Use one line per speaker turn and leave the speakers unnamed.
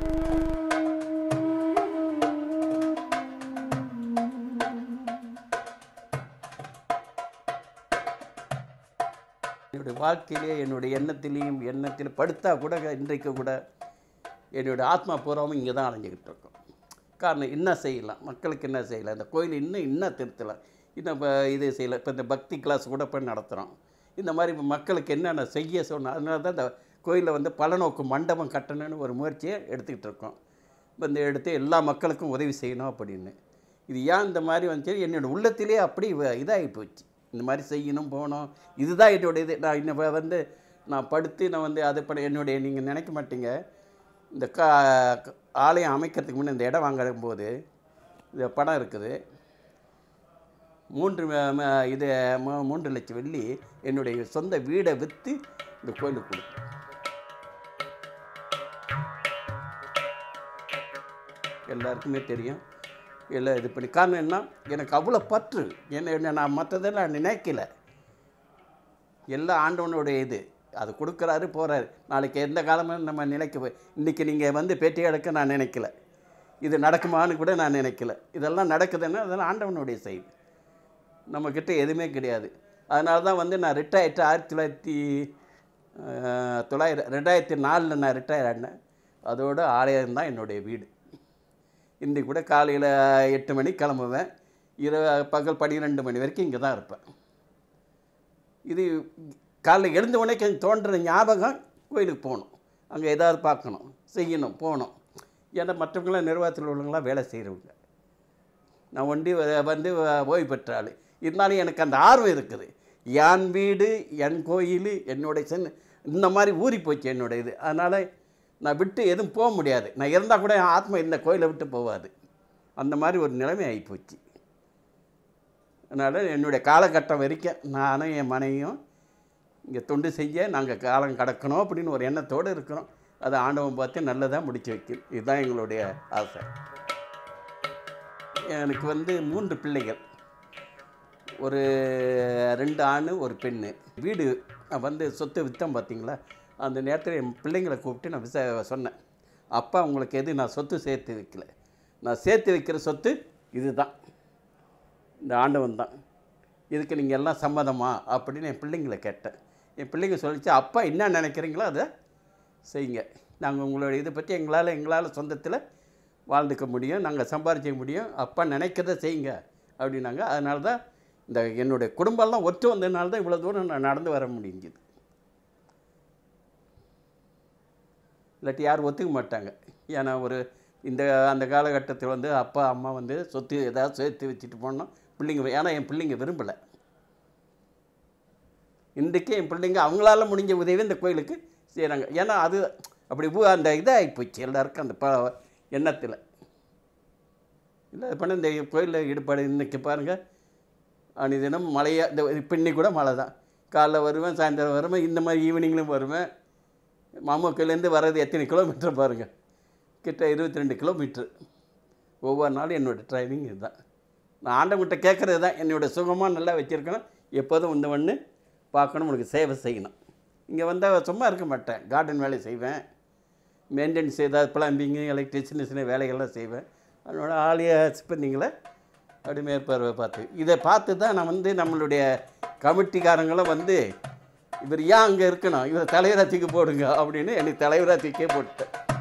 என்னுடைய வாழ்க்கையிலே என்னுடைய எண்ணத்திலையும் எண்ணத்தில் படுத்தா கூட இன்றைக்கு கூட என்னுடைய ஆத்மா பூராவும் இங்கே தான் அலைஞ்சிக்கிட்டு இருக்கோம் காரணம் என்ன செய்யலாம் மக்களுக்கு என்ன செய்யலாம் இந்த கோயில் இன்னும் இன்னும் திருத்தலாம் இன்னும் இப்போ இது செய்யலாம் இப்போ இந்த பக்தி கிளாஸ் கூட போய் நடத்துகிறோம் இந்த மாதிரி இப்ப மக்களுக்கு என்னென்ன செய்ய சொன்னோம் அதனால தான் இந்த கோயிலில் வந்து பலநோக்கு மண்டபம் கட்டணும்னு ஒரு முயற்சியை எடுத்துக்கிட்டு இருக்கோம் வந்து எடுத்து எல்லா மக்களுக்கும் உதவி செய்யணும் அப்படின்னு இது ஏன் இந்த மாதிரி வந்துச்சு என்னோட உள்ளத்திலே அப்படி வ- இதாகி போச்சு இந்த மாதிரி செய்யணும் போகணும் இதுதான் என்னோட இது நான் இன்னும் வ- வந்து நான் படுத்து நான் வந்து அது பண்ண என்னுடைய நீங்கள் நினைக்க மாட்டீங்க இந்த கா க- ஆலயம் அமைக்கிறதுக்கு முன்னே இந்த இடம் வாங்கும்போது இந்த படம் இருக்குது மூன்று ம- ம- இது ம- மூன்று லட்சம் வெள்ளி என்னுடைய சொந்த வீடை விற்று இந்த கோயிலுக்கு கொடுத்தேன் எல்லாருக்குமே தெரியும் எல்லாம் இது பண்ணி காரணம் என்ன எனக்கு அவ்வளோ பற்று என்ன என்ன நான் மற்றதெல்லாம் நினைக்கல எல்லாம் ஆண்டவனுடைய இது அது கொடுக்குறாரு போகிறாரு நாளைக்கு எந்த காலமும் நம்ம நினைக்க போய் இன்றைக்கி நீங்கள் வந்து பேட்டி எடுக்க நான் நினைக்கல இது நடக்குமான்னு கூட நான் நினைக்கல இதெல்லாம் நடக்குதுன்னா அதெல்லாம் ஆண்டவனுடைய செய்தி நம்மக்கிட்ட எதுவுமே கிடையாது அதனால தான் வந்து நான் ரிட்டையர்ட்டு ஆயிரத்தி தொள்ளாயிரத்தி அஹ், தொள்ளாயிரம் ரெண்டாயிரத்தி நாலில் நான் ரிட்டையர் ஆனேன் அதோட ஆலயம் தான் என்னுடைய வீடு இன்றைக்கு கூட காலையில் எட்டு மணிக்கு கிளம்புவேன் இரவு பகல் பன்னிரெண்டு மணி வரைக்கும் இங்கே தான் இருப்பேன் இது காலைல எழுந்த உடனே கொஞ்சம் தோன்ற ஞாபகம் கோயிலுக்கு போகணும் அங்கே ஏதாவது பார்க்கணும் செய்யணும் போகணும் ஏன்னா மற்றவங்களாம் நிர்வாகத்தில் உள்ளவங்களாம் வேலை செய்கிறவங்க நான் ஒண்டி வ- வந்து வ- ஓய்வு பெற்ற ஆள் இருந்தாலும் எனக்கு அந்த ஆர்வம் இருக்குது என் வீடு என் கோயில் என்னுடைய சென் இந்த மாதிரி ஊறி போச்சு என்னோட இது அதனால் நான் விட்டு எதுவும் போக முடியாது நான் இருந்தால் கூட என் ஆத்மா இந்த கோயிலை விட்டு போகாது அந்த மாதிரி ஒரு நிலைமை ஆகிப்போச்சு அதனால் என்னுடைய காலகட்டம் வரைக்கும் நானும் என் மனைவியும் இங்கே தொண்டு செய்ய நாங்கள் காலம் கடக்கணும் அப்படின்னு ஒரு எண்ணத்தோடு இருக்கிறோம் அதை ஆண்டவன் பார்த்து நல்லதாக முடிச்சு வைக்கணும் இதுதான் எங்களுடைய ஆசை எனக்கு வந்து மூன்று பிள்ளைகள் ஒரு ரெண்டு ஆண் ஒரு பெண்ணு வீடு நான் வந்து சொத்து விற்றேன் பார்த்தீங்களா அந்த நேரத்தில் என் பிள்ளைங்களை கூப்பிட்டு நான் விச சொன்னேன் அப்பா உங்களுக்கு எது நான் சொத்து சேர்த்து வைக்கல நான் சேர்த்து வைக்கிற சொத்து இதுதான் இந்த ஆண்டவன் தான் இதுக்கு நீங்கள் எல்லாம் சம்மதமா அப்படின்னு என் பிள்ளைங்களை கேட்டேன் என் பிள்ளைங்க சொல்லிச்சு அப்பா என்ன நினைக்கிறீங்களோ அதை செய்யுங்க நாங்கள் உங்களோட இதை பற்றி எங்களால் எங்களால் சொந்தத்தில் வாழ்ந்துக்க முடியும் நாங்கள் சம்பாதிக்க முடியும் அப்பா நினைக்கிறத செய்யுங்க அப்படின்னாங்க அதனால தான் இந்த என்னுடைய குடும்பம்லாம் ஒற்று வந்ததுனால தான் இவ்வளோ தூரம் நான் நடந்து வர முடிஞ்சுது இல்லாட்டி யாரும் ஒத்துக்க மாட்டாங்க ஏன்னா ஒரு இந்த அந்த காலகட்டத்தில் வந்து அப்பா அம்மா வந்து சொத்து ஏதாவது சேர்த்து வச்சுட்டு போனோம் பிள்ளைங்க ஏன்னா என் பிள்ளைங்க விரும்பலை இன்றைக்கே என் பிள்ளைங்க அவங்களால முடிஞ்ச உதவி இந்த கோயிலுக்கு செய்கிறாங்க ஏன்னா அது அப்படி ஊ- அந்த இதாகி போச்சு எல்லாருக்கும் அந்த ப எண்ணத்தில் இல்லை பண்ண இந்த கோயிலில் ஈடுபாடு இன்றைக்கி பாருங்கள் அனிதினம் மழையா இந்த இப்போ இன்னைக்கு கூட மழை தான் காலைல வருவேன் சாயந்தரம் வருவேன் இந்த மாதிரி ஈவினிங்லையும் வருவேன் மாமக்கல்லேருந்து வர்றது எத்தனை கிலோமீட்டர் பாருங்கள் கிட்ட இருபத்தி ரெண்டு கிலோமீட்ரு ஒவ்வொரு நாளும் என்னோடய ட்ரைனிங் இதுதான் நான் ஆண்டவங்கிட்ட கேட்குறது தான் என்னோட சுகமாக நல்லா வச்சுருக்கணும் எப்போதும் இந்த ஒன்று பார்க்கணும் உனக்கு சேவை செய்யணும் இங்கே வந்தால் சும்மா இருக்க மாட்டேன் கார்டன் வேலை செய்வேன் மெயின்டெனன்ஸ் ஏதாவது ப்ளம்பிங்கு எலக்ட்ரிசியன் வேலைகள்லாம் செய்வேன் அதனோட ஆலிய ஸ்பெண்டிங்கில் அப்படி மேற்பார்வை பார்த்து இதை பார்த்து தான் நான் வந்து நம்மளுடைய கமிட்டிக்காரங்களும் வந்து இவர் ஏன் அங்கே இருக்கணும் இவர் தலைவராக தூக்கி போடுங்க அப்படின்னு எனக்கு தலைவராக தூக்கியே போட்டேன்